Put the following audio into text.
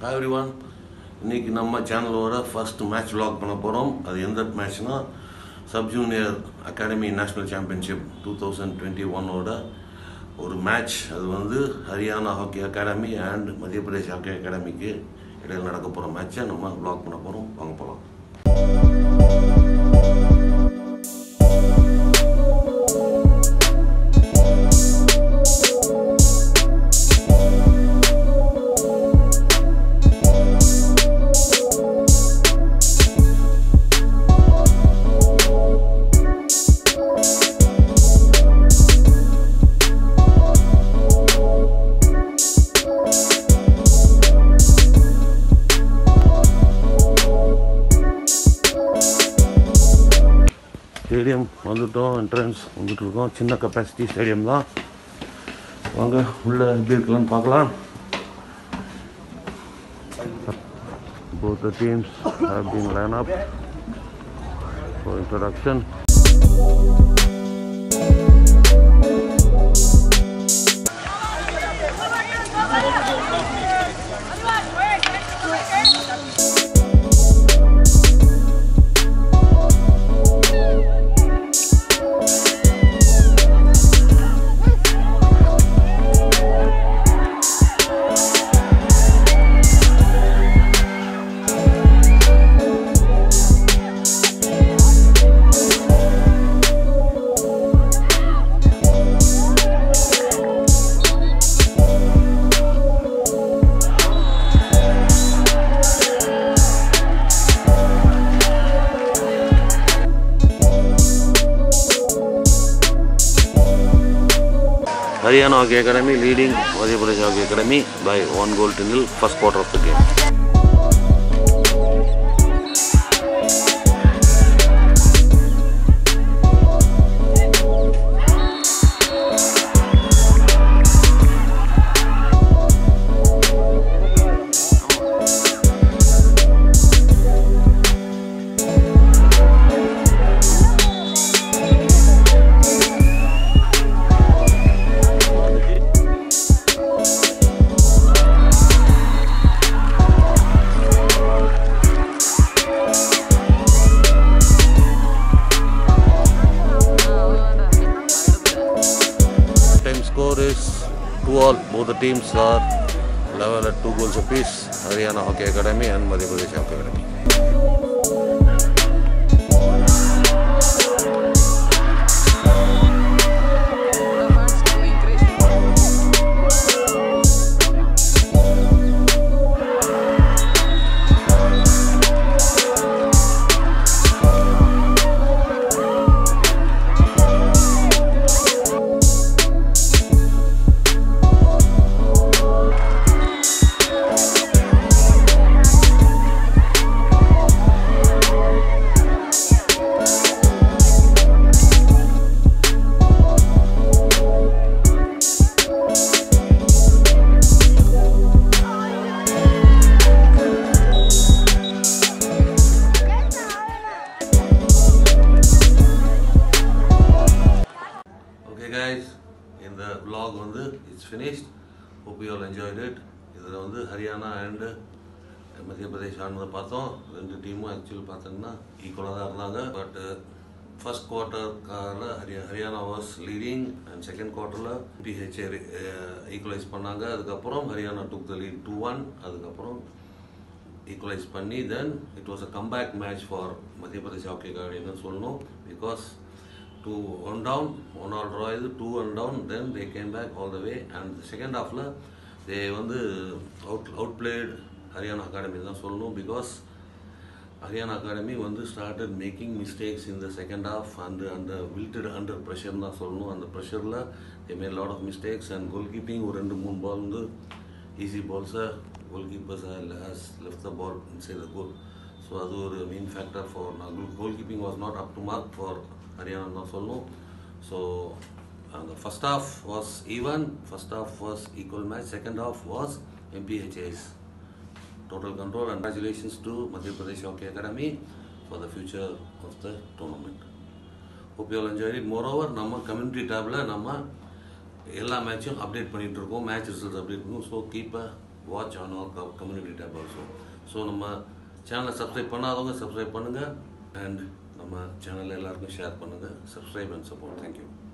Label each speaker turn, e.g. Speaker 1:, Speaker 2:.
Speaker 1: Hi every one இன்னைக்கு நம்ம சேனலோட ஃபர்ஸ்ட் மேட்ச் vlog பண்ண போகிறோம் அது எந்த மேட்ச்னா sub junior academy national championship two thousand twenty ஒன்னோட ஒரு மேட்ச் அது வந்து ஹரியானா ஹாக்கி அகாடமி அண்ட் மத்திய பிரதேஷ் ஹாக்கி அகாடமிக்கு இடையில் நடக்க போகிற மேட்சை நம்ம vlog பண்ண போகிறோம் வாங்க போகலாம் ஸ்டேடியம் வந்துட்டோம் என்ட்ரன்ஸ் வந்துட்டு இருக்கோம் சின்ன கெப்பாசிட்டி ஸ்டேடியம் தான் வாங்க உள்ள எப்படி இருக்கலாம்னு பார்க்கலாம் both the teams have been line up for introduction Haryana Hockey Academy leading Madhya Pradesh Hockey Academy by one goal to nil first quarter of the game. Time score is 2 all. Both the teams are level at 2 goals apiece. Haryana Hockey Academy and Madhya Pradesh Hockey Academy. Okay guys இந்த vlog வந்து it's finished hope you all enjoyed it இதில் வந்து Haryana and மத்திய பிரதேஷ் ஆனதை பார்த்தோம் ரெண்டு டீமும் actually பார்த்தோம்னா ஈக்குவலாக தான் இருந்தாங்க பட் ஃபர்ஸ்ட் குவார்ட்டர் ஹரியா Haryana was leading and second குவார்ட்டரில் பிஹெச்ஏ ஈக்குவலைஸ் பண்ணாங்க அதுக்கப்புறம் Haryana took the lead two one அதுக்கப்புறம் ஈக்குவலைஸ் பண்ணி then it was a comeback match for Madhya Pradesh hockey அகாடமின்னு சொல்லணும் because two one down one all draw இது two one down then they came back all the way and second ஹாஃபில் they வந்து out out played Haryana academy தான் சொல்லணும் because Haryana academy வந்து started making mistakes இந்த second half and அந்த wilted under pressure தான் சொல்லணும் அந்த ப்ரெஷரில் they made lot of mistakes and கோல் கீப்பிங் ஒரு ரெண்டு மூணு பால் வந்து ஈஸி பால்ஸை goalkeepers has left the ball inside the goal so அது ஒரு மெயின் ஃபேக்டர் ஃபார் கோல் கீப்பிங் was not up to mark for Haryana தான் சொல்லணும் ஸோ அந்த first half was even first half was equal match second half was MPHA's total control and congratulations to Madhya Pradesh Hockey Academy for the future of the tournament. hope you all enjoyed it moreover நம்ம community டேப்பில் நம்ம எல்லா மேட்சும் update பண்ணிட்டு இருக்கோம் match results update பண்ணுவோம் so keep a watch on all community tab also so நம்ம சேனலை சப்ஸ்கிரைப் பண்ணாதவங்க சப்ஸ்கிரைப் பண்ணுங்கள் அண்ட் நம்ம சேனலை எல்லாருக்கும் ஷேர் பண்ணுங்கள் சப்ஸ்கிரைப் அண்ட் சப்போர்ட் தேங்க்யூ